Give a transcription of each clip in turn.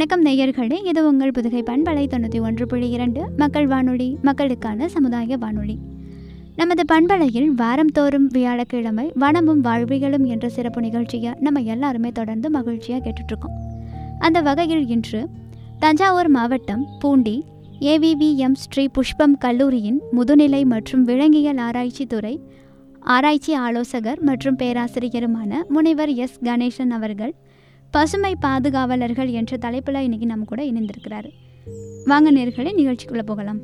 வணக்கம் நேயர்களே இது உங்கள் புதுகை பண்பலை தொண்ணூற்றி ஒன்று புள்ளி இரண்டு மக்கள் வானொலி மக்களுக்கான சமுதாய வானொலி நமது பண்பலையில் வாரந்தோறும் வியாழக்கிழமை வனமும் வாழ்வியலும் என்ற சிறப்பு நிகழ்ச்சியை நம்ம எல்லாருமே தொடர்ந்து மகிழ்ச்சியாக கேட்டுட்ருக்கோம் அந்த வகையில் இன்று தஞ்சாவூர் மாவட்டம் பூண்டி ஏவிவிஎம் ஸ்ரீ புஷ்பம் கல்லூரியின் முதுநிலை மற்றும் விலங்கியல் ஆராய்ச்சி துறை ஆராய்ச்சி ஆலோசகர் மற்றும் பேராசிரியருமான முனைவர் எஸ் கணேசன் அவர்கள் பசுமை பாதுகாவலர்கள் என்ற தலைப்பில் இன்னைக்கு நம்ம கூட இணைந்திருக்கிறாரு வாங்க நேர்களே நிகழ்ச்சிக்குள்ளே போகலாம்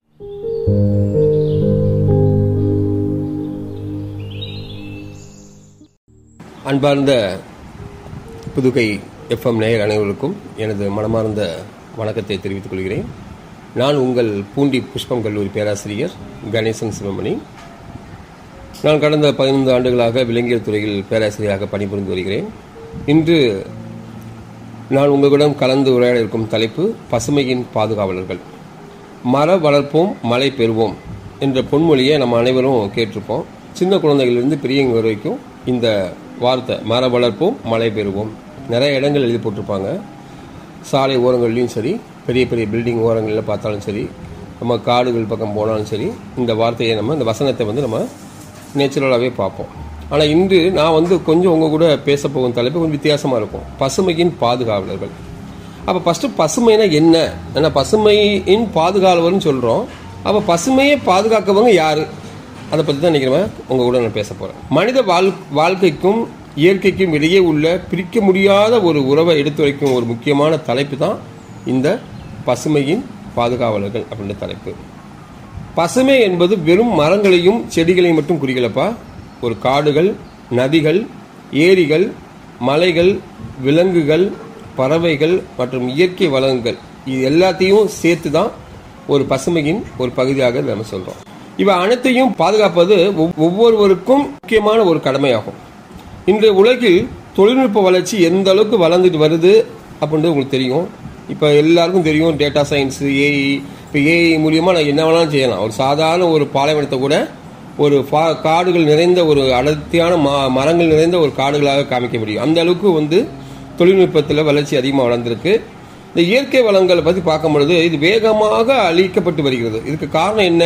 அன்பார்ந்த புதுகை எஃப்எம் நேயர் அனைவருக்கும் எனது மனமார்ந்த வணக்கத்தை தெரிவித்துக் கொள்கிறேன் நான் உங்கள் பூண்டி புஷ்பம் கல்லூரி பேராசிரியர் கணேசன் சிவமணி நான் கடந்த பதினைந்து ஆண்டுகளாக விலங்கியல் துறையில் பேராசிரியராக பணிபுரிந்து வருகிறேன் இன்று நான் உங்களிடம் கலந்து உரையாட இருக்கும் தலைப்பு பசுமையின் பாதுகாவலர்கள் மர வளர்ப்போம் மழை பெறுவோம் என்ற பொன்மொழியை நம்ம அனைவரும் கேட்டிருப்போம் சின்ன குழந்தைகளிலிருந்து பெரியவங்க வரைக்கும் இந்த வார்த்தை மர வளர்ப்போம் மழை பெறுவோம் நிறைய இடங்கள் எழுதி போட்டிருப்பாங்க சாலை ஓரங்கள்லையும் சரி பெரிய பெரிய பில்டிங் ஓரங்களில் பார்த்தாலும் சரி நம்ம காடுகள் பக்கம் போனாலும் சரி இந்த வார்த்தையை நம்ம இந்த வசனத்தை வந்து நம்ம நேச்சுரலாகவே பார்ப்போம் ஆனால் இன்று நான் வந்து கொஞ்சம் உங்கள் கூட பேச போகும் தலைப்பு கொஞ்சம் வித்தியாசமாக இருக்கும் பசுமையின் பாதுகாவலர்கள் அப்போ ஃபஸ்ட்டு பசுமைனா என்ன ஏன்னா பசுமையின் பாதுகாவலர்னு சொல்கிறோம் அப்போ பசுமையை பாதுகாக்கவங்க யார் அதை பற்றி தான் இன்றைக்கி நம்ம உங்கள் கூட நான் பேச போகிறேன் மனித வாழ் வாழ்க்கைக்கும் இயற்கைக்கும் இடையே உள்ள பிரிக்க முடியாத ஒரு உறவை எடுத்துரைக்கும் ஒரு முக்கியமான தலைப்பு தான் இந்த பசுமையின் பாதுகாவலர்கள் அப்படின்ற தலைப்பு பசுமை என்பது வெறும் மரங்களையும் செடிகளையும் மட்டும் குறிக்கலப்பா ஒரு காடுகள் நதிகள் ஏரிகள் மலைகள் விலங்குகள் பறவைகள் மற்றும் இயற்கை வளங்கள் இது எல்லாத்தையும் சேர்த்து தான் ஒரு பசுமையின் ஒரு பகுதியாக நம்ம சொல்றோம் இவை அனைத்தையும் பாதுகாப்பது ஒவ்- ஒவ்வொருவருக்கும் முக்கியமான ஒரு கடமையாகும் இன்றைய உலகில் தொழில்நுட்ப வளர்ச்சி எந்த அளவுக்கு வளர்ந்துட்டு வருது அப்படின்றது உங்களுக்கு தெரியும் இப்போ எல்லாருக்கும் தெரியும் டேட்டா சயின்ஸ் ஏஐ இப்போ ஏஐ மூலியமாக நான் என்ன வேணாலும் செய்யலாம் ஒரு சாதாரண ஒரு பாலைவனத்தை கூட ஒரு பா- காடுகள் நிறைந்த ஒரு அடர்த்தியான ம- மரங்கள் நிறைந்த ஒரு காடுகளாக காமிக்க முடியும் அந்த அளவுக்கு வந்து தொழில்நுட்பத்தில் வளர்ச்சி அதிகமாக வளர்ந்துருக்கு இந்த இயற்கை வளங்களை பற்றி பார்க்கும் பொழுது இது வேகமாக அழிக்கப்பட்டு வருகிறது இதுக்கு காரணம் என்ன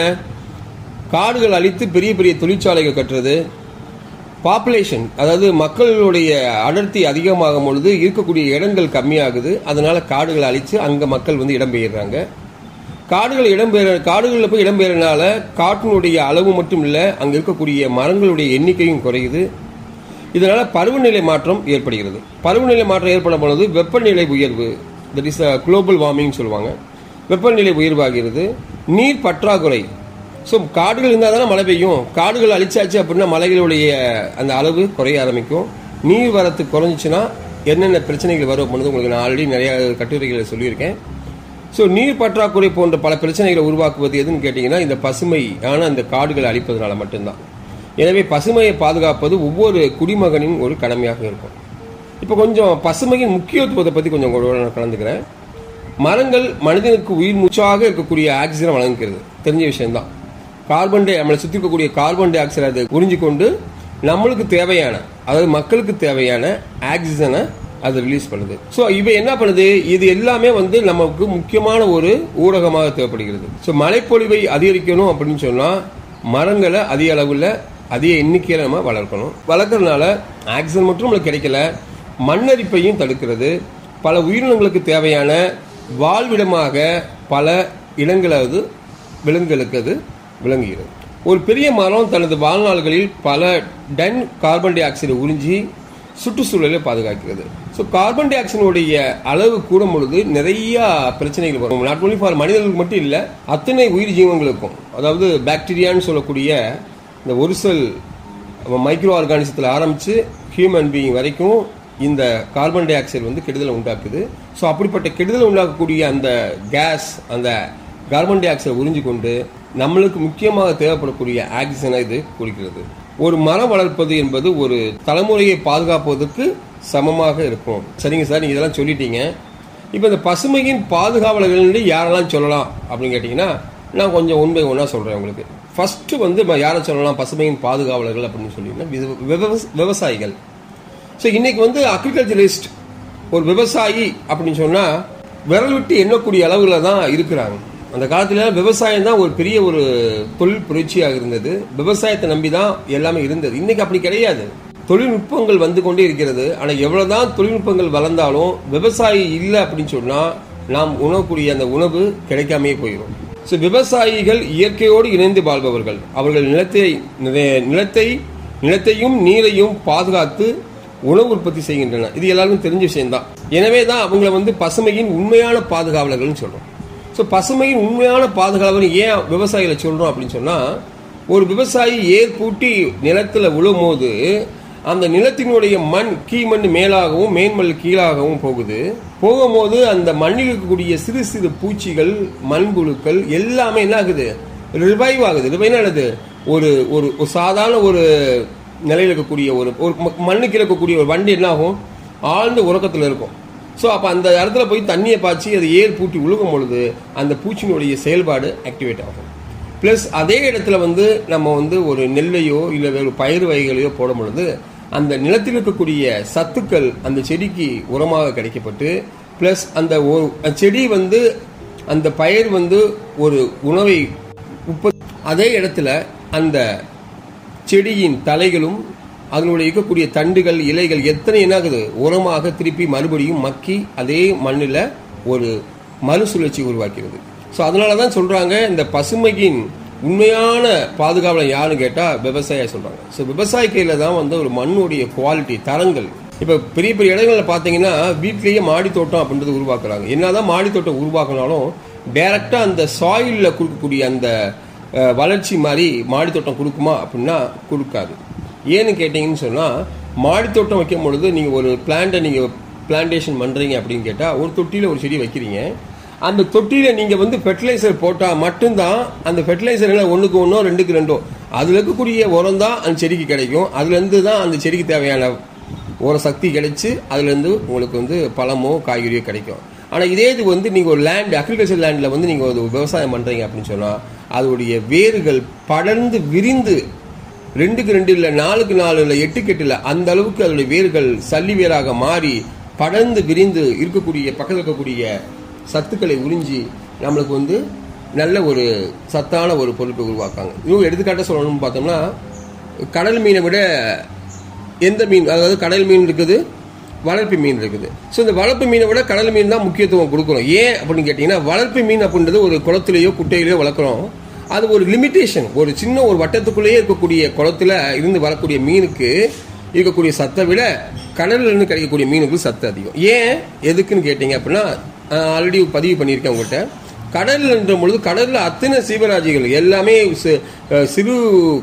காடுகள் அழித்து பெரிய பெரிய தொழிற்சாலைகள் கட்டுறது பாப்புலேஷன் அதாவது மக்களுடைய அடர்த்தி அதிகமாகும் பொழுது இருக்கக்கூடிய இடங்கள் கம்மியாகுது அதனால காடுகளை அழித்து அங்கே மக்கள் வந்து இடம்பெயர்றாங்க காடுகள் இடம்பெயர காடுகளில் போய் இடம்பெயறனால காட்டினுடைய அளவு மட்டும் இல்லை அங்கே இருக்கக்கூடிய மரங்களுடைய எண்ணிக்கையும் குறையுது இதனால பருவநிலை மாற்றம் ஏற்படுகிறது பருவநிலை மாற்றம் ஏற்படும் பொழுது வெப்பநிலை உயர்வு தட் இஸ் குளோபல் வார்மிங் சொல்லுவாங்க வெப்பநிலை உயர்வாகிறது நீர் பற்றாக்குறை ஸோ காடுகள் இருந்தால் தானே மழை பெய்யும் காடுகள் அழிச்சாச்சு அப்படின்னா மலைகளுடைய அந்த அளவு குறைய ஆரம்பிக்கும் நீர் வரத்து குறைஞ்சிச்சுன்னா என்னென்ன பிரச்சனைகள் வரும் அப்படின்றது உங்களுக்கு நான் ஆல்ரெடி நிறைய கட்டுரைகளை சொல்லியிருக்கேன் ஸோ நீர் பற்றாக்குறை போன்ற பல பிரச்சனைகளை உருவாக்குவது எதுன்னு கேட்டிங்கன்னா இந்த பசுமை ஆனால் இந்த காடுகளை அழிப்பதனால மட்டும்தான் எனவே பசுமையை பாதுகாப்பது ஒவ்வொரு குடிமகனின் ஒரு கடமையாக இருக்கும் இப்போ கொஞ்சம் பசுமையின் முக்கியத்துவத்தை பற்றி கொஞ்சம் உங்களோட நான் கலந்துக்கிறேன் மரங்கள் மனிதனுக்கு உயிர் மூச்சாக இருக்கக்கூடிய ஆக்சிஜனை வழங்குகிறது தெரிஞ்ச விஷயம்தான் கார்பன் டை நம்மளை சுற்றி இருக்கக்கூடிய கார்பன் டை ஆக்சைடு அதை உறிஞ்சிக்கொண்டு நம்மளுக்கு தேவையான அதாவது மக்களுக்கு தேவையான ஆக்சிஜனை அது ரிலீஸ் பண்ணுது ஸோ இவை என்ன பண்ணுது இது எல்லாமே வந்து நமக்கு முக்கியமான ஒரு ஊடகமாக தேவைப்படுகிறது ஸோ மழைப்பொழிவை அதிகரிக்கணும் அப்படின்னு சொன்னால் மரங்களை அதிக அளவில் அதிக எண்ணிக்கையில் நம்ம வளர்க்கணும் வளர்க்கறதுனால ஆக்சிஜன் மட்டும் நம்மளுக்கு கிடைக்கல மண்ணரிப்பையும் தடுக்கிறது பல உயிரினங்களுக்கு தேவையான வாழ்விடமாக பல இடங்களாவது விலங்குகளுக்கு அது விளங்குகிறது ஒரு பெரிய மரம் தனது வாழ்நாள்களில் பல டன் கார்பன் டை ஆக்சைடை உறிஞ்சி சுற்றுச்சூழலை பாதுகாக்கிறது ஸோ கார்பன் டை ஆக்சைடுடைய அளவு கூடும் பொழுது நிறைய பிரச்சனைகள் வரும் நாட் ஒன்லி ஃபார் மனிதர்களுக்கு மட்டும் இல்லை அத்தனை உயிர் ஜீவங்களுக்கும் அதாவது பாக்டீரியான்னு சொல்லக்கூடிய இந்த ஒரு செல் மைக்ரோ ஆர்கானிசத்தில் ஆரம்பித்து ஹியூமன் பீயிங் வரைக்கும் இந்த கார்பன் டை ஆக்சைடு வந்து கெடுதலை உண்டாக்குது ஸோ அப்படிப்பட்ட கெடுதலை உண்டாக்கக்கூடிய அந்த கேஸ் அந்த கார்பன் டை ஆக்சைடை உறிஞ்சி கொண்டு நம்மளுக்கு முக்கியமாக தேவைப்படக்கூடிய ஆக்சிஜனை இது குடிக்கிறது ஒரு மரம் வளர்ப்பது என்பது ஒரு தலைமுறையை பாதுகாப்பதற்கு சமமாக இருக்கும் சரிங்க சார் நீங்கள் இதெல்லாம் சொல்லிட்டீங்க இப்போ இந்த பசுமையின் பாதுகாவலர்கள் யாரெல்லாம் சொல்லலாம் அப்படின்னு கேட்டிங்கன்னா நான் கொஞ்சம் உண்மை ஒன்றா சொல்கிறேன் உங்களுக்கு ஃபஸ்ட்டு வந்து ம- யாரை சொல்லலாம் பசுமையின் பாதுகாவலர்கள் அப்படின்னு சொல்லிங்கன்னா விவ- விவச- விவசாயிகள் ஸோ இன்னைக்கு வந்து அக்ரிகல்ச்சரிஸ்ட் ஒரு விவசாயி அப்படின்னு சொன்னால் விரல் விட்டு எண்ணக்கூடிய அளவுல தான் இருக்கிறாங்க அந்த காலத்துல விவசாயம் தான் ஒரு பெரிய ஒரு தொழில் புரட்சியாக இருந்தது விவசாயத்தை நம்பி தான் எல்லாமே இருந்தது இன்னைக்கு அப்படி கிடையாது தொழில்நுட்பங்கள் வந்து கொண்டே இருக்கிறது ஆனா எவ்வளவுதான் தொழில்நுட்பங்கள் வளர்ந்தாலும் விவசாயி இல்லை அப்படின்னு சொன்னா நாம் உணவக்கூடிய அந்த உணவு கிடைக்காமே போயிடும் ஸோ விவசாயிகள் இயற்கையோடு இணைந்து வாழ்பவர்கள் அவர்கள் நிலத்தை நில- நிலத்தை நிலத்தையும் நீரையும் பாதுகாத்து உணவு உற்பத்தி செய்கின்றன இது எல்லாருக்கும் தெரிஞ்ச விஷயம்தான் எனவே தான் அவங்கள வந்து பசுமையின் உண்மையான பாதுகாவலர்கள்னு சொல்றோம் ஸோ பசுமையின் உண்மையான பாதுகாவலர் ஏன் விவசாயிகளை சொல்றோம் அப்படின்னு சொன்னா ஒரு விவசாயி ஏர் பூட்டி நிலத்துல விழும்போது அந்த நிலத்தினுடைய மண் கீ மண் மேலாகவும் மேன்மல் கீழாகவும் போகுது போகும்போது அந்த மண்ணில் இருக்கக்கூடிய சிறு சிறு பூச்சிகள் மண்புழுக்கள் எல்லாமே என்ன ஆகுது ரிவைவ் ஆகுது ரிவைவ் என்னது ஒரு ஒரு ஒரு சாதாரண ஒரு நிலையில் இருக்கக்கூடிய ஒரு ஒரு ம- மண்ணுக்கு இருக்கக்கூடிய ஒரு வண்டி என்ன ஆகும் ஆழ்ந்த உறக்கத்தில் இருக்கும் ஸோ அப்போ அந்த இடத்துல போய் தண்ணியை பாய்ச்சி அது ஏர் பூட்டி உழுகும் பொழுது அந்த பூச்சியினுடைய செயல்பாடு ஆக்டிவேட் ஆகும் ப்ளஸ் அதே இடத்துல வந்து நம்ம வந்து ஒரு நெல்லையோ இல்லை வேறு பயிர் வகைகளையோ போடும் பொழுது அந்த நிலத்தில் இருக்கக்கூடிய சத்துக்கள் அந்த செடிக்கு உரமாக கிடைக்கப்பட்டு ப்ளஸ் அந்த ஒரு செடி வந்து அந்த பயிர் வந்து ஒரு உணவை உற்பத்தி அதே இடத்துல அந்த செடியின் தலைகளும் அதனுடைய இருக்கக்கூடிய தண்டுகள் இலைகள் எத்தனை என்னாகுது உரமாக திருப்பி மறுபடியும் மக்கி அதே மண்ணில் ஒரு மறுசுழற்சி உருவாக்கிறது ஸோ அதனால தான் சொல்றாங்க இந்த பசுமையின் உண்மையான பாதுகாவலன் யாருன்னு கேட்டால் விவசாய சொல்றாங்க ஸோ விவசாய கையில் தான் வந்து ஒரு மண்ணுடைய குவாலிட்டி தரங்கள் இப்போ பெரிய பெரிய இடங்களில் பார்த்தீங்கன்னா வீட்லேயே மாடி தோட்டம் அப்படின்றது உருவாக்குறாங்க என்னதான் மாடி தோட்டம் உருவாக்கினாலும் டைரக்டா அந்த சாயிலில் கொடுக்கக்கூடிய அந்த அஹ், வளர்ச்சி மாதிரி மாடி தோட்டம் கொடுக்குமா அப்படின்னா கொடுக்காது ஏன்னு கேட்டிங்கன்னு சொன்னால் மாடி தோட்டம் வைக்கும் பொழுது நீங்கள் ஒரு பிளான்ட்டை நீங்கள் பிளான்டேஷன் பண்ணுறீங்க அப்படின்னு கேட்டால் ஒரு தொட்டியில் ஒரு செடி வைக்கிறீங்க அந்த தொட்டியில் நீங்கள் வந்து ஃபெர்டிலைசர் போட்டால் மட்டும்தான் அந்த ஃபெர்டிலைசர் என்ன ஒன்றுக்கு ஒன்றோ ரெண்டுக்கு ரெண்டோ அதில் இருக்கக்கூடிய உரம் தான் அந்த செடிக்கு கிடைக்கும் அதுலேருந்து தான் அந்த செடிக்கு தேவையான ஒரு சக்தி கிடைச்சு அதுலேருந்து உங்களுக்கு வந்து பழமோ காய்கறியோ கிடைக்கும் ஆனால் இதே இது வந்து நீங்கள் ஒரு லேண்ட் அக்ரிகல்ச்சர் லேண்டில் வந்து நீங்கள் ஒரு விவசாயம் பண்ணுறீங்க அப்படின்னு சொன்னால் அதோடைய வேர்கள் படர்ந்து விரிந்து ரெண்டுக்கு ரெண்டு இல்லை நாலுக்கு நாலு இல்லை எட்டுக்கு எட்டு இல்லை அந்த அளவுக்கு அதோடைய வேர்கள் சல்லி வேராக மாறி படர்ந்து விரிந்து இருக்கக்கூடிய பக்கத்தில் இருக்கக்கூடிய சத்துக்களை உறிஞ்சி நம்மளுக்கு வந்து நல்ல ஒரு சத்தான ஒரு பொருட்களை உருவாக்காங்க இன்னும் எடுத்துக்காட்டாக சொல்லணும்னு பார்த்தோம்னா கடல் மீனை விட எந்த மீன் அதாவது கடல் மீன் இருக்குது வளர்ப்பு மீன் இருக்குது ஸோ இந்த வளர்ப்பு மீனை விட கடல் மீன் தான் முக்கியத்துவம் கொடுக்குறோம் ஏன் அப்படின்னு கேட்டிங்கன்னா வளர்ப்பு மீன் அப்படின்றது ஒரு குளத்துலையோ குட்டையிலையோ வளர்க்குறோம் அது ஒரு லிமிட்டேஷன் ஒரு சின்ன ஒரு வட்டத்துக்குள்ளேயே இருக்கக்கூடிய குளத்துல இருந்து வரக்கூடிய மீனுக்கு இருக்கக்கூடிய சத்தை விட கடல்ல இருந்து கிடைக்கக்கூடிய மீனுக்கு சத்து அதிகம் ஏன் எதுக்குன்னு கேட்டிங்க அப்படின்னா ஆல்ரெடி பதிவு பண்ணியிருக்கேன் உங்கள்கிட்ட கடல்ன்ற பொழுது கடல்ல அத்தனை சீவராஜிகள் எல்லாமே சி- அஹ் சிறு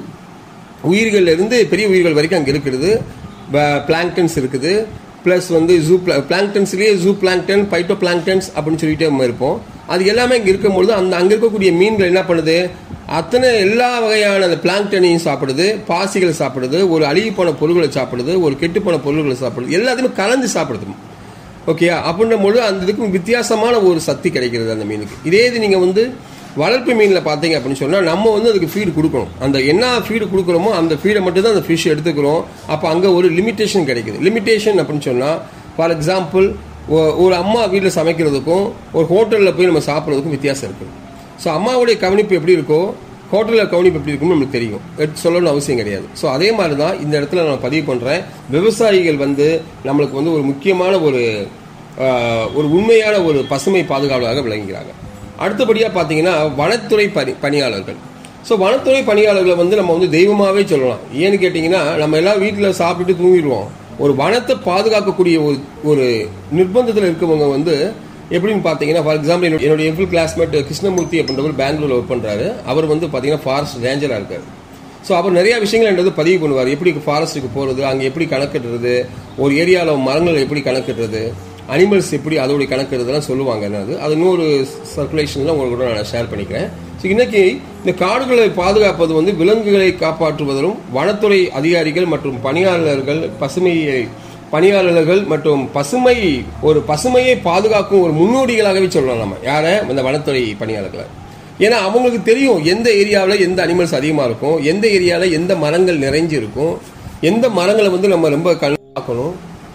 உயிர்கள்ல இருந்து பெரிய உயிர்கள் வரைக்கும் அங்கே இருக்கிறது பிளாங்டன்ஸ் இருக்குது ப்ளஸ் வந்து ஜூ பிளாங்டன்ஸ்லேயே ஜூ பிளாங்டன் பைட்டோ பிளாங்டன்ஸ் அப்படின்னு சொல்லிட்டு நம்ம இருப்போம் அது எல்லாமே இங்கே இருக்கும்பொழுது அந்த அங்கே இருக்கக்கூடிய மீன்கள் என்ன பண்ணுது அத்தனை எல்லா வகையான அந்த பிளாங்டனையும் சாப்பிடுது பாசிகளை சாப்பிடுது ஒரு அழுகி போன பொருள்களை சாப்பிடுது ஒரு கெட்டு போன பொருள்களை சாப்பிடுது எல்லாத்தையுமே கலந்து சாப்பிடுது ஓகேயா அப்படின்னும் பொழுது அந்த இதுக்கு வித்தியாசமான ஒரு சக்தி கிடைக்கிறது அந்த மீனுக்கு இதே இது நீங்கள் வந்து வளர்ப்பு மீனில் பார்த்தீங்க அப்படின்னு சொன்னால் நம்ம வந்து அதுக்கு ஃபீடு கொடுக்கணும் அந்த என்ன ஃபீடு கொடுக்குறோமோ அந்த ஃபீடை மட்டும் தான் அந்த ஃபிஷ் எடுத்துக்கிறோம் அப்போ அங்கே ஒரு லிமிட்டேஷன் கிடைக்குது லிமிட்டேஷன் அப்படின்னு சொன்னால் ஃபார் எக்ஸாம்பிள் ஒரு அம்மா வீட்டில் சமைக்கிறதுக்கும் ஒரு ஹோட்டலில் போய் நம்ம சாப்பிட்றதுக்கும் வித்தியாசம் இருக்குது ஸோ அம்மாவுடைய கவனிப்பு எப்படி இருக்கோ ஹோட்டலில் கவனிப்பு எப்படி இருக்கும்னு நம்மளுக்கு தெரியும் எடுத்து சொல்லணும்னு அவசியம் கிடையாது ஸோ அதே மாதிரி தான் இந்த இடத்துல நான் பதிவு பண்ணுறேன் விவசாயிகள் வந்து நம்மளுக்கு வந்து ஒரு முக்கியமான ஒரு ஆஹ், ஒரு உண்மையான ஒரு பசுமை பாதுகாவலராக விளங்குகிறாங்க அடுத்தபடியாக பார்த்தீங்கன்னா வனத்துறை பணி பணியாளர்கள் ஸோ வனத்துறை பணியாளர்களை வந்து நம்ம வந்து தெய்வமாகவே சொல்லலாம் ஏன்னு கேட்டிங்கன்னா நம்ம எல்லாம் வீட்டில் சாப்பிட்டுட்டு தூங்கிடுவோம் ஒரு வனத்தை பாதுகாக்கக்கூடிய ஒரு ஒரு நிர்பந்தத்தில் இருக்கவங்க வந்து எப்படின்னு பார்த்தீங்கன்னா ஃபார் எக்ஸாம்பிள் என்னோட என்னுடைய எஃபில் கிளாஸ்மேட் கிருஷ்ணமூர்த்தி அப்படின்றவர் பெங்களூர்ல ஒர்க் பண்ணுறாரு அவர் வந்து பார்த்தீங்கன்னா ஃபாரஸ்ட் ரேஞ்சராக இருக்காரு ஸோ அவர் நிறைய விஷயங்கள் என்றது பதிவு பண்ணுவார் எப்படி ஃபாரஸ்ட்டுக்கு போகிறது அங்கே எப்படி கணக்கிடுறது ஒரு ஏரியாவில் மரங்கள் எப்படி கணக்கிடுறது அனிமல்ஸ் எப்படி அதோடைய கணக்கிடுறதுலாம் சொல்லுவாங்க என்னது அது இன்னொரு சர்க்குலேஷனில் உங்களுக்கு கூட நான் ஷேர் பண்ணிக்கிறேன் ஸோ இன்னைக்கு இந்த காடுகளை பாதுகாப்பது வந்து விலங்குகளை காப்பாற்றுவதிலும் வனத்துறை அதிகாரிகள் மற்றும் பணியாளர்கள் பசுமையை பணியாளர்கள் மற்றும் பசுமை ஒரு பசுமையை பாதுகாக்கும் ஒரு முன்னோடிகளாகவே சொல்லலாம் நம்ம யாரை இந்த வனத்துறை பணியாளர்களை ஏன்னா அவங்களுக்கு தெரியும் எந்த ஏரியாவில் எந்த அனிமல்ஸ் அதிகமாக இருக்கும் எந்த ஏரியாவில் எந்த மரங்கள் நிறைஞ்சு இருக்கும் எந்த மரங்களை வந்து நம்ம ரொம்ப கண் பார்க்கணும்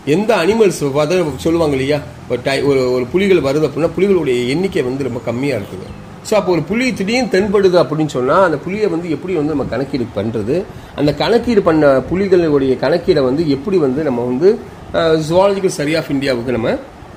எந்த அனிமல்ஸ் சொல்லுவாங்க இல்லையா ஒரு டை ஒரு ஒரு புலிகள் வருது அப்படின்னா புலிகளுடைய எண்ணிக்கை வந்து ரொம்ப கம்மியாக இருக்குது ஸோ அப்போ ஒரு புலி திடீர்னு தென்படுது அப்படின்னு சொன்னால் அந்த புலியை வந்து எப்படி வந்து நம்ம கணக்கீடு பண்ணுறது அந்த கணக்கீடு பண்ண புலிகளுடைய கணக்கீடை வந்து எப்படி வந்து நம்ம வந்து ஜுவாலஜிக்கல் சரி ஆஃப் இந்தியாவுக்கு நம்ம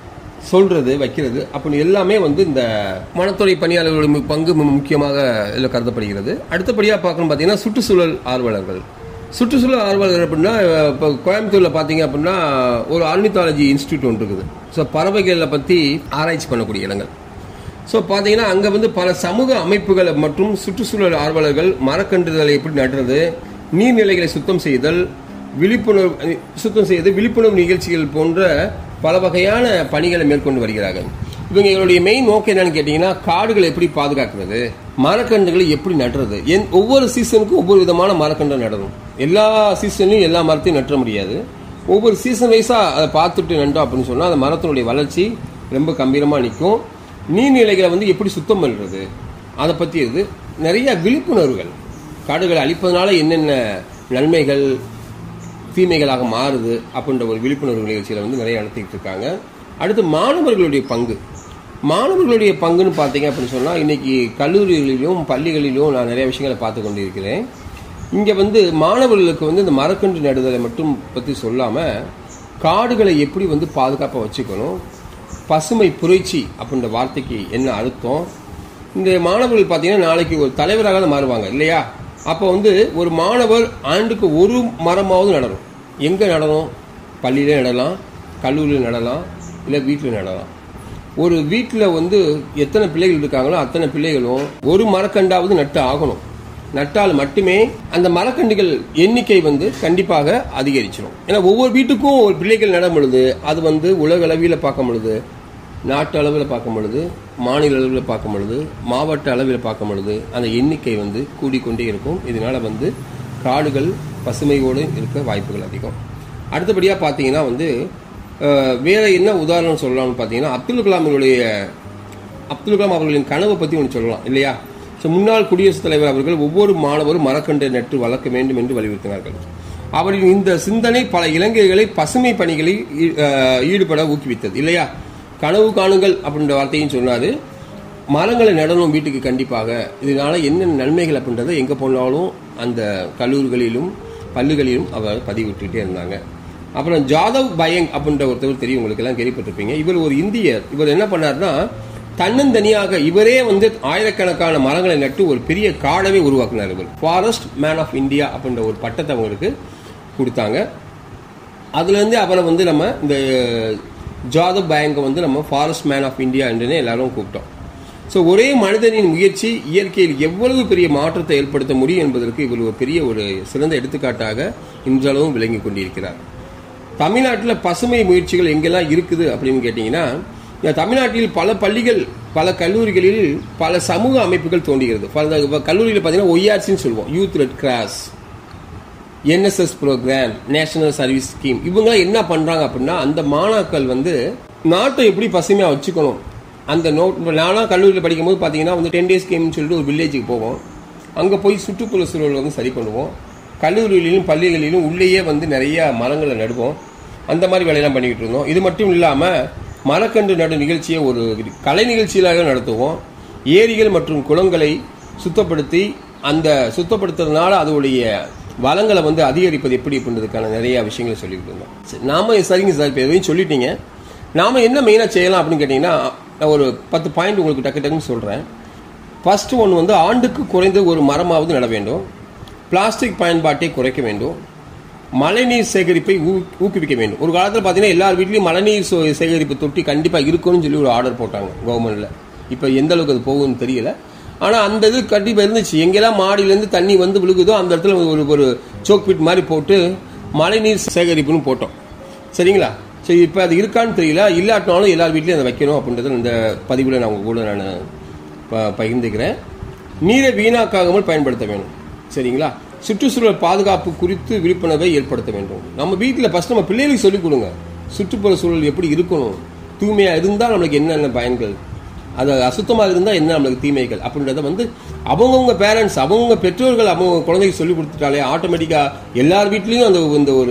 சொல்றது வைக்கிறது அப்படின்னு எல்லாமே வந்து இந்த வனத்துறை பணியாளர்களுடைய பங்கு மு- முக்கியமாக இதில் கருதப்படுகிறது அடுத்தபடியாக பார்க்கணும் பார்த்தீங்கன்னா சுற்றுச்சூழல் ஆர்வலர்கள் சுற்றுச்சூழல் ஆர்வலர்கள் அப்படின்னா இப்போ கோயம்புத்தூரில் பார்த்தீங்க அப்படின்னா ஒரு ஆர்னித்தாலஜி இன்ஸ்டியூட் ஒன்று இருக்குது ஸோ பறவைகளை பற்றி ஆராய்ச்சி பண்ணக்கூடிய இடங்கள் ஸோ பார்த்தீங்கன்னா அங்கே வந்து பல சமூக அமைப்புகள் மற்றும் சுற்றுச்சூழல் ஆர்வலர்கள் மரக்கன்றுகளை எப்படி நடுறது நீர்நிலைகளை சுத்தம் செய்தல் விழிப்புணர்வு சுத்தம் செய்து விழிப்புணர்வு நிகழ்ச்சிகள் போன்ற பல வகையான பணிகளை மேற்கொண்டு வருகிறார்கள் இவங்களுடைய மெயின் நோக்கம் என்னன்னு கேட்டிங்கன்னா காடுகளை எப்படி பாதுகாக்கிறது மரக்கன்றுகளை எப்படி நடுறது என் ஒவ்வொரு சீசனுக்கும் ஒவ்வொரு விதமான மரக்கன்றை நடணும் எல்லா சீசன்லையும் எல்லா மரத்தையும் நட்ட முடியாது ஒவ்வொரு சீசன் வைஸாக அதை பார்த்துட்டு நட்டோம் அப்படின்னு சொன்னால் அந்த மரத்தினுடைய வளர்ச்சி ரொம்ப கம்பீரமாக நிற்கும் நீர்நிலைகளை வந்து எப்படி சுத்தம் பண்ணுறது அதை பற்றி இது நிறைய விழிப்புணர்வுகள் காடுகளை அழிப்பதனால என்னென்ன நன்மைகள் தீமைகளாக மாறுது அப்படின்ற ஒரு விழிப்புணர்வு நிகழ்ச்சியில் வந்து நிறைய நடத்திட்டு இருக்காங்க அடுத்து மாணவர்களுடைய பங்கு மாணவர்களுடைய பங்குன்னு பார்த்தீங்க அப்படின்னு சொன்னால் இன்னைக்கு கல்லூரிகளிலும் பள்ளிகளிலும் நான் நிறைய விஷயங்களை பார்த்து கொண்டு இருக்கிறேன் இங்கே வந்து மாணவர்களுக்கு வந்து இந்த மரக்கன்று நடுதலை மட்டும் பற்றி சொல்லாமல் காடுகளை எப்படி வந்து பாதுகாப்பாக வச்சுக்கணும் பசுமை புரட்சி அப்படின்ற வார்த்தைக்கு என்ன அர்த்தம் இந்த மாணவர்கள் பார்த்தீங்கன்னா நாளைக்கு ஒரு தலைவராக தான் மாறுவாங்க இல்லையா அப்போ வந்து ஒரு மாணவர் ஆண்டுக்கு ஒரு மரமாவது நடணும் எங்கே நடணும் பள்ளியிலே நடலாம் கல்லூரியில் நடலாம் இல்லை வீட்டில் நடலாம் ஒரு வீட்டில் வந்து எத்தனை பிள்ளைகள் இருக்காங்களோ அத்தனை பிள்ளைகளும் ஒரு மரக்கண்டாவது நட்டு ஆகணும் நட்டால் மட்டுமே அந்த மரக்கன்றுகள் எண்ணிக்கை வந்து கண்டிப்பாக அதிகரிச்சிடும் ஏன்னா ஒவ்வொரு வீட்டுக்கும் ஒரு பிள்ளைகள் நடும் பொழுது அது வந்து உலக அளவில் பார்க்கும் பொழுது நாட்டு அளவில் பார்க்கும் பொழுது மாநில அளவில் பார்க்கும் பொழுது மாவட்ட அளவில் பார்க்கும் பொழுது அந்த எண்ணிக்கை வந்து கூடிக்கொண்டே இருக்கும் இதனால வந்து காடுகள் பசுமையோடு இருக்க வாய்ப்புகள் அதிகம் அடுத்தபடியாக பார்த்தீங்கன்னா வந்து அஹ், வேற என்ன உதாரணம் சொல்லலாம்னு பார்த்தீங்கன்னா அப்துல் கலாமினுடைய அப்துல் கலாம் அவர்களின் கனவை பற்றி ஒன்று சொல்லலாம் இல்லையா ஸோ முன்னாள் குடியரசுத் தலைவர் அவர்கள் ஒவ்வொரு மாணவரும் மரக்கன்றை நட்டு வளர்க்க வேண்டும் என்று வலியுறுத்தினார்கள் அவரின் இந்த சிந்தனை பல இளைஞர்களை பசுமை பணிகளில் ஈ- அஹ், ஈடுபட ஊக்குவித்தது இல்லையா கனவு காணுங்கள் அப்படின்ற வார்த்தையும் சொன்னாரு மரங்களை நடணும் வீட்டுக்கு கண்டிப்பாக இதனால என்ன நன்மைகள் அப்படின்றத எங்கே போனாலும் அந்த கல்லூரிகளிலும் பள்ளிகளிலும் அவர் பதிவிட்டுட்டே இருந்தாங்க அப்புறம் ஜாதவ் பயங் அப்படின்ற ஒருத்தவர் தெரியும் உங்களுக்கு எல்லாம் கேள்விப்பட்டிருப்பீங்க இவர் ஒரு இந்தியர் இவர் என்ன பண்ணார்னா தன்னந்தனியாக இவரே வந்து ஆயிரக்கணக்கான மரங்களை நட்டு ஒரு பெரிய காடவே உருவாக்குனார் இவர் ஃபாரஸ்ட் மேன் ஆஃப் இந்தியா அப்படின்ற ஒரு பட்டத்தை அவங்களுக்கு கொடுத்தாங்க அதுலேருந்து அப்புறம் வந்து நம்ம இந்த ஜாதவ் பயங்கை வந்து நம்ம ஃபாரஸ்ட் மேன் ஆஃப் இந்தியா என்றுனே எல்லாரும் கூப்பிட்டோம் ஸோ ஒரே மனிதனின் முயற்சி இயற்கையில் எவ்வளவு பெரிய மாற்றத்தை ஏற்படுத்த முடியும் என்பதற்கு இவர் ஒரு பெரிய ஒரு சிறந்த எடுத்துக்காட்டாக இன்றளவும் விளங்கி கொண்டிருக்கிறார் தமிழ்நாட்டில் பசுமை முயற்சிகள் எங்கெல்லாம் இருக்குது அப்படின்னு கேட்டிங்கன்னா இந்த தமிழ்நாட்டில் பல பள்ளிகள் பல கல்லூரிகளில் பல சமூக அமைப்புகள் தோன்றுகிறது பல கல்லூரியில் பார்த்தீங்கன்னா ஒய்ஆர்சின்னு சொல்லுவோம் youth red cross NSS programme national service scheme இவங்களாம் என்ன பண்றாங்க அப்படின்னா அந்த மாணாக்கள் வந்து நாட்டை எப்படி பசுமையா வச்சுக்கணும் அந்த நோட் நானா கல்லூரியில் படிக்கும்போது பார்த்தீங்கன்னா வந்து டென் டேஸ் ஸ்கீம்னு சொல்லிட்டு ஒரு வில்லேஜுக்கு போவோம் அங்கே போய் சுற்றுப்புற சூழல் வந்து சரி பண்ணுவோம் கல்லூரிகளிலும் பள்ளிகளிலும் உள்ளேயே வந்து நிறைய மரங்களை நடுவோம் அந்த மாதிரி வேலையெல்லாம் பண்ணிக்கிட்டு இருந்தோம் இது மட்டும் இல்லாமல் மரக்கன்று நடு நிகழ்ச்சியை ஒரு கலை நிகழ்ச்சியாக நடத்துவோம் ஏரிகள் மற்றும் குளங்களை சுத்தப்படுத்தி அந்த சுத்தப்படுத்துறதுனால அதோடைய வளங்களை வந்து அதிகரிப்பது எப்படி அப்படின்றதுக்கான நிறைய விஷயங்களை சொல்லிட்டு இருந்தோம் சரி, நாம சரிங்க சார் இப்போ எதையும் சொல்லிட்டீங்க நாம என்ன மெயினாக செய்யலாம் அப்படின்னு கேட்டிங்கன்னா நான் ஒரு பத்து பாயிண்ட் உங்களுக்கு டக்கு டக்குன்னு சொல்கிறேன் ஃபர்ஸ்ட் ஒன்று வந்து ஆண்டுக்கு குறைந்து ஒரு மரமாவது நட வேண்டும் பிளாஸ்டிக் பயன்பாட்டை குறைக்க வேண்டும் மழைநீர் சேகரிப்பை ஊ- ஊக்குவிக்க வேண்டும் ஒரு காலத்தில் பார்த்தீங்கன்னா எல்லார் வீட்லேயும் மழைநீர் சோ- சேகரிப்பு தொட்டி கண்டிப்பாக இருக்கணும்னு சொல்லி ஒரு ஆர்டர் போட்டாங்க கவர்மெண்ட்ல இப்போ எந்த அளவுக்கு அது போகும்னு தெரியல ஆனால் அந்த இது கண்டிப்பாக இருந்துச்சு எங்கெல்லாம் மாடியிலேருந்து தண்ணி வந்து விழுகுதோ அந்த இடத்துல ஒரு ஒரு சோக் பிட் மாதிரி போட்டு மழைநீர் சேகரிப்புன்னு போட்டோம் சரிங்களா சரி இப்போ அது இருக்கான்னு தெரியல இல்லாட்டினாலும் எல்லார் வீட்லையும் அதை வைக்கணும் அப்படின்றத இந்த பதிவில் நான் உங்க கூட நான் ப- பகிர்ந்துக்கிறேன் நீரை வீணாக்காகாமல் பயன்படுத்த வேண்டும் சரிங்களா சுற்றுச்சூழல் பாதுகாப்பு குறித்து விழிப்புணர்வை ஏற்படுத்த வேண்டும் நம்ம வீட்டில் ஃபர்ஸ்ட் நம்ம பிள்ளைகளுக்கு சொல்லிக் கொடுங்க சுற்றுப்புற சூழல் எப்படி இருக்கணும் தூய்மையாக இருந்தால் நம்மளுக்கு என்னென்ன பயன்கள் அது அசுத்தமாக இருந்தால் என்ன நம்மளுக்கு தீமைகள் அப்படின்றத வந்து அவங்கவுங்க பேரண்ட்ஸ் அவங்கவுங்க பெற்றோர்கள் அவங்க குழந்தைக்கு சொல்லி கொடுத்துட்டாலே ஆட்டோமேட்டிக்காக எல்லார் வீட்லேயும் அந்த இந்த ஒரு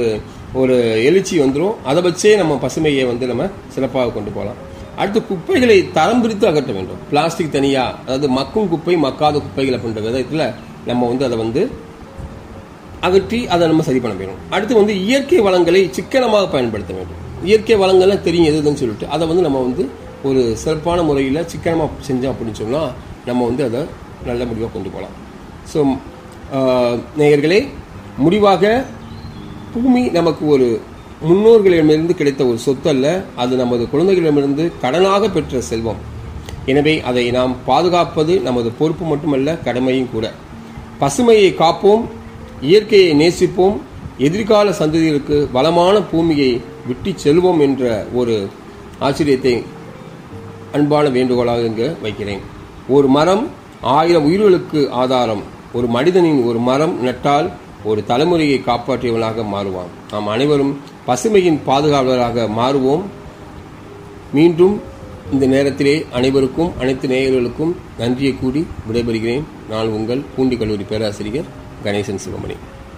ஒரு எழுச்சி வந்துடும் அதை வச்சே நம்ம பசுமையை வந்து நம்ம சிறப்பாக கொண்டு போகலாம் அடுத்து குப்பைகளை தரம் பிரித்து அகற்ற வேண்டும் பிளாஸ்டிக் தனியா அதாவது மக்கும் குப்பை மக்காத குப்பைகள் அப்படின்ற விதத்தில் நம்ம வந்து அதை வந்து அகற்றி அதை நம்ம சரி பண்ண வேணும் அடுத்து வந்து இயற்கை வளங்களை சிக்கனமாக பயன்படுத்த வேண்டும் இயற்கை வளங்கள்லாம் தெரியும் எது எதுன்னு சொல்லிட்டு அதை வந்து நம்ம வந்து ஒரு சிறப்பான முறையில் சிக்கனமாக செஞ்சோம் அப்படின்னு சொன்னால் நம்ம வந்து அதை நல்ல முடிவாக கொண்டு போகலாம் ஸோ நேயர்களே முடிவாக பூமி நமக்கு ஒரு முன்னோர்களிடமிருந்து கிடைத்த ஒரு சொத்து அல்ல அது நமது குழந்தைகளிடமிருந்து கடனாக பெற்ற செல்வம் எனவே அதை நாம் பாதுகாப்பது நமது பொறுப்பு மட்டுமல்ல கடமையும் கூட பசுமையை காப்போம் இயற்கையை நேசிப்போம் எதிர்கால சந்ததிகளுக்கு வளமான பூமியை விட்டு செல்வோம் என்ற ஒரு ஆச்சரியத்தை அன்பான வேண்டுகோளாக இங்கு வைக்கிறேன் ஒரு மரம் ஆயிரம் உயிர்களுக்கு ஆதாரம் ஒரு மனிதனின் ஒரு மரம் நட்டால் ஒரு தலைமுறையை காப்பாற்றியவனாக மாறுவான் நாம் அனைவரும் பசுமையின் பாதுகாவலராக மாறுவோம் மீண்டும் இந்த நேரத்திலே அனைவருக்கும் அனைத்து நேயர்களுக்கும் நன்றியை கூறி விடைபெறுகிறேன் நான் உங்கள் பூண்டி கல்லூரி பேராசிரியர் கணேசன் சிவமணி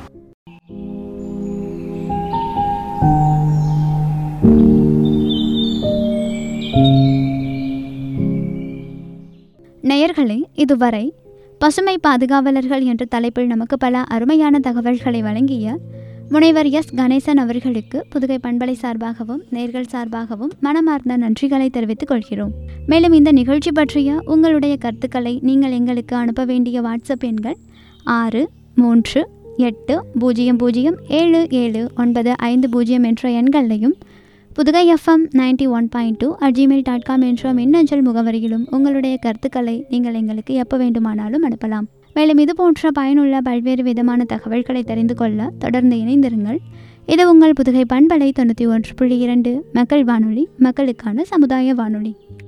நேயர்களே இதுவரை பசுமை பாதுகாவலர்கள் என்ற தலைப்பில் நமக்கு பல அருமையான தகவல்களை வழங்கிய முனைவர் எஸ் கணேசன் அவர்களுக்கு புதுகை பண்பலை சார்பாகவும் நேர்கள் சார்பாகவும் மனமார்ந்த நன்றிகளை தெரிவித்துக் கொள்கிறோம் மேலும் இந்த நிகழ்ச்சி பற்றிய உங்களுடைய கருத்துக்களை நீங்கள் எங்களுக்கு அனுப்ப வேண்டிய வாட்ஸ்அப் எண்கள் ஆறு மூன்று எட்டு பூஜ்ஜியம் பூஜ்ஜியம் ஏழு ஏழு ஒன்பது ஐந்து பூஜ்ஜியம் என்ற எண்களையும் Puthugai FM ninety one point two at Gmail dot com என்ற மின்னஞ்சல் முகவரியிலும் உங்களுடைய கருத்துக்களை நீங்கள் எங்களுக்கு எப்போ வேண்டுமானாலும் அனுப்பலாம் மேலும் இது போன்ற பயனுள்ள பல்வேறு விதமான தகவல்களை தெரிந்து கொள்ள தொடர்ந்து இணைந்திருங்கள் இது உங்கள் புதுகை பண்பலை தொண்ணூற்றி ஒன்று புள்ளி இரண்டு மக்கள் வானொலி மக்களுக்கான சமுதாய வானொலி